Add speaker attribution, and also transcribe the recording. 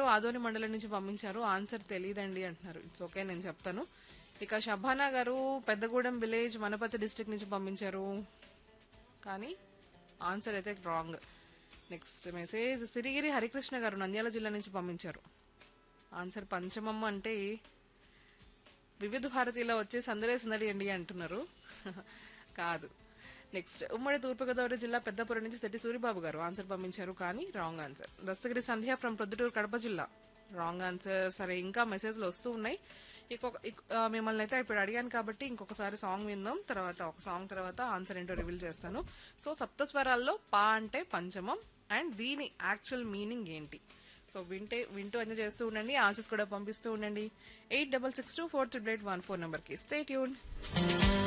Speaker 1: ఆదోని మండలం నుంచి పంపించారు ఆన్సర్ తెలియదండి అంటున్నారు ఇట్స్ ఓకే నేను చెప్తాను ఇక షబానా గారు పెద్దగూడెం విలేజ్ వనపర్తి డిస్ట్రిక్ట్ నుంచి పంపించారు కానీ ఆన్సర్ అయితే wrong next message Sirigiri Harikrishna గారు నంద్యాల జిల్లా నుంచి పంపించారు ఆన్సర్ పంచమమ్మ అంటే వివిధ భారతిలో వచ్చే సందడే సందడి అండి అంటున్నారు కాదు నెక్స్ట్ ఉమ్మడి తూర్పుగోదావరి జిల్లా పెద్దపురం నుంచి శెట్టి సూరిబాబు గారు ఆన్సర్ పంపించారు కానీ wrong answer Dastagiri Sandhya from Proddatur Kadapa జిల్లా రాంగ్ ఆన్సర్ సరే ఇంకా మెసేజ్లు వస్తూ ఉన్నాయి ఇంకొక ఇక్- ఆ, మిమ్మల్ని అయితే ఇప్పుడు అడిగాను కాబట్టి ఇంకొకసారి సాంగ్ విందాం తర్వాత ఒక సాంగ్ తర్వాత ఆన్సర్ ఏంటో రివీల్ చేస్తాను సో సప్త స్వరాల్లో పా అంటే పంచమం అండ్ దీని యాక్చువల్ మీనింగ్ ఏంటి సో వింటే వింటూ ఎంజాయ్ చేస్తూ ఉండండి ఆన్సర్స్ కూడా పంపిస్తూ ఉండండి eight double six two four triple eight one four నెంబర్కి స్టే ట్యూన్